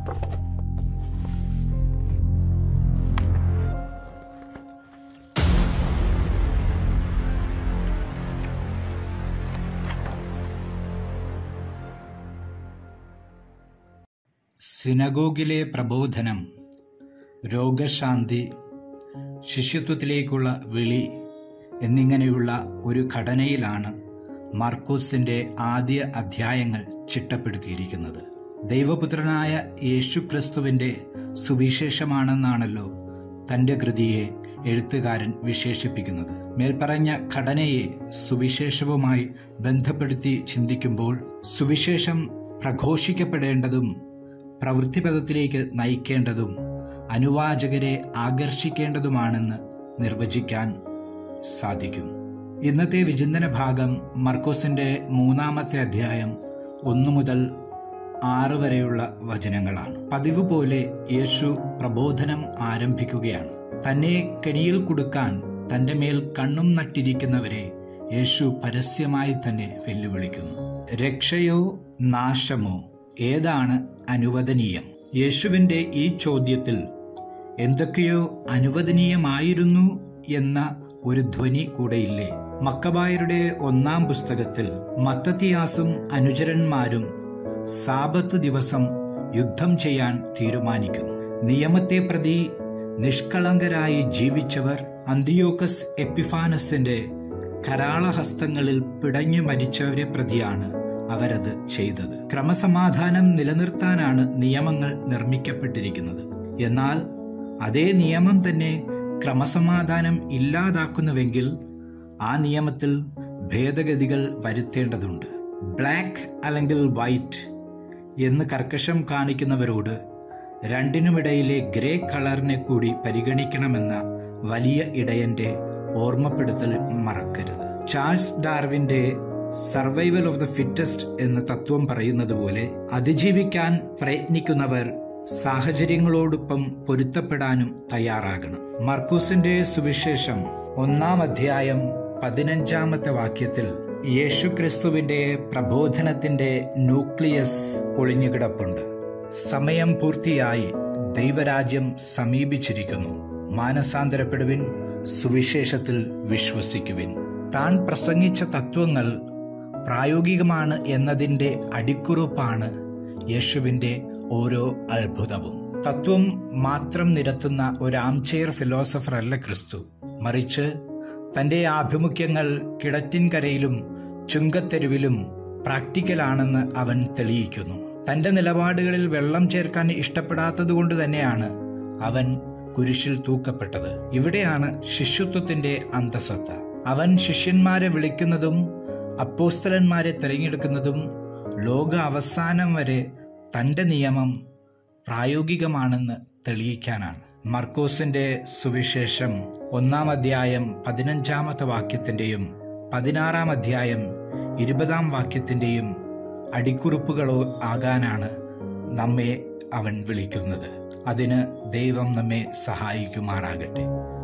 സിനഗോഗിലെ പ്രബോധനം രോഗശാന്തി ശിഷ്യത്വത്തിലേക്കുള്ള വിളി എന്നിങ്ങനെയുള്ള ഒരു ഘടനയിലാണ് മാർക്കോസിന്റെ ആദ്യ അധ്യായങ്ങൾ ചിട്ടപ്പെടുത്തിയിരിക്കുന്നത് ദൈവപുത്രനായ യേശുക്രിസ്തുവിന്റെ സുവിശേഷമാണെന്നാണല്ലോ തന്റെ കൃതിയെ എഴുത്തുകാരൻ വിശേഷിപ്പിക്കുന്നത് മേൽപ്പറഞ്ഞ ഘടനയെ സുവിശേഷവുമായി ബന്ധപ്പെടുത്തി ചിന്തിക്കുമ്പോൾ സുവിശേഷം പ്രഘോഷിക്കപ്പെടേണ്ടതും പ്രവൃത്തിപഥത്തിലേക്ക് നയിക്കേണ്ടതും അനുവാചകരെ ആകർഷിക്കേണ്ടതുമാണെന്ന് നിർവചിക്കാൻ സാധിക്കും ഇന്നത്തെ വിചിന്തന ഭാഗം മർക്കോസിന്റെ മൂന്നാമത്തെ അധ്യായം ഒന്നു മുതൽ ആറ് വരെയുള്ള വചനങ്ങളാണ് പതിവ് പോലെ യേശു പ്രബോധനം ആരംഭിക്കുകയാണ് തന്നെ കെണിയിൽ കൊടുക്കാൻ തന്റെ മേൽ കണ്ണും നട്ടിരിക്കുന്നവരെ യേശു പരസ്യമായി തന്നെ വെല്ലുവിളിക്കുന്നു രക്ഷയോ നാശമോ ഏതാണ് അനുവദനീയം യേശുവിന്റെ ഈ ചോദ്യത്തിൽ എന്തൊക്കെയോ അനുവദനീയമായിരുന്നു എന്ന ഒരു ധ്വനി കൂടെയില്ലേ മക്കബായരുടെ ഒന്നാം പുസ്തകത്തിൽ മത്തത്തിയാസും അനുചരന്മാരും സാപത്ത് ദിവസം യുദ്ധം ചെയ്യാൻ തീരുമാനിക്കുന്നു നിയമത്തെ പ്രതി നിഷ്കളങ്കരായി ജീവിച്ചവർ അന്തിയോക്കസ് എപ്പിഫാനസിന്റെ കരാളഹസ്തങ്ങളിൽ പിടഞ്ഞു മരിച്ചവരെ പ്രതിയാണ് അവരത് ചെയ്തത് ക്രമസമാധാനം നിലനിർത്താനാണ് നിയമങ്ങൾ നിർമ്മിക്കപ്പെട്ടിരിക്കുന്നത് എന്നാൽ അതേ നിയമം തന്നെ ക്രമസമാധാനം ഇല്ലാതാക്കുന്നുവെങ്കിൽ ആ നിയമത്തിൽ ഭേദഗതികൾ വരുത്തേണ്ടതുണ്ട് ബ്ലാക്ക് അല്ലെങ്കിൽ വൈറ്റ് എന്ന് കർക്കശം കാണിക്കുന്നവരോട് രണ്ടിനുമിടയിലെ ഗ്രേ കളറിനെ കൂടി പരിഗണിക്കണമെന്ന വലിയ ഇടയന്റെ ഓർമ്മപ്പെടുത്തൽ മറക്കരുത് ചാൾസ് ഡാർവിന്റെ സർവൈവൽ ഓഫ് ദ ഫിറ്റസ്റ്റ് എന്ന തത്വം പറയുന്നത് പോലെ അതിജീവിക്കാൻ പ്രയത്നിക്കുന്നവർ സാഹചര്യങ്ങളോടൊപ്പം പൊരുത്തപ്പെടാനും തയ്യാറാകണം മർക്കൂസിന്റെ സുവിശേഷം ഒന്നാം അധ്യായം പതിനഞ്ചാമത്തെ വാക്യത്തിൽ യേശുക്രിസ്തുവിന്റെ പ്രബോധനത്തിന്റെ ന്യൂക്ലിയസ് ഒളിഞ്ഞുകിടപ്പുണ്ട് സമയം പൂർത്തിയായി ദൈവരാജ്യം സമീപിച്ചിരിക്കുന്നു മാനസാന്തരപ്പെടുവിൻ സുവിശേഷത്തിൽ വിശ്വസിക്കുവിൻ താൻ പ്രസംഗിച്ച തത്വങ്ങൾ പ്രായോഗികമാണ് എന്നതിന്റെ അടിക്കുറിപ്പാണ് യേശുവിന്റെ ഓരോ അത്ഭുതവും തത്വം മാത്രം നിരത്തുന്ന ഒരു ആംചെയർ ഫിലോസഫർ അല്ല ക്രിസ്തു മറിച്ച് തന്റെ ആഭിമുഖ്യങ്ങൾ കിടറ്റിൻകരയിലും ചുങ്കത്തെരുവിലും പ്രാക്ടിക്കലാണെന്ന് അവൻ തെളിയിക്കുന്നു തന്റെ നിലപാടുകളിൽ വെള്ളം ചേർക്കാൻ ഇഷ്ടപ്പെടാത്തതുകൊണ്ട് തന്നെയാണ് അവൻ കുരിശിൽ തൂക്കപ്പെട്ടത് ഇവിടെയാണ് ശിഷ്യത്വത്തിന്റെ അന്തസത്ത അവൻ ശിഷ്യന്മാരെ വിളിക്കുന്നതും അപ്പോസ്തലന്മാരെ തിരഞ്ഞെടുക്കുന്നതും ലോക അവസാനം വരെ തന്റെ നിയമം പ്രായോഗികമാണെന്ന് തെളിയിക്കാനാണ് മർക്കോസിന്റെ സുവിശേഷം ഒന്നാം അധ്യായം പതിനഞ്ചാമത്തെ വാക്യത്തിന്റെയും പതിനാറാം അധ്യായം ഇരുപതാം വാക്യത്തിന്റെയും അടിക്കുറിപ്പുകളോ ആകാനാണ് നമ്മെ അവൻ വിളിക്കുന്നത് അതിന് ദൈവം നമ്മെ സഹായിക്കുമാറാകട്ടെ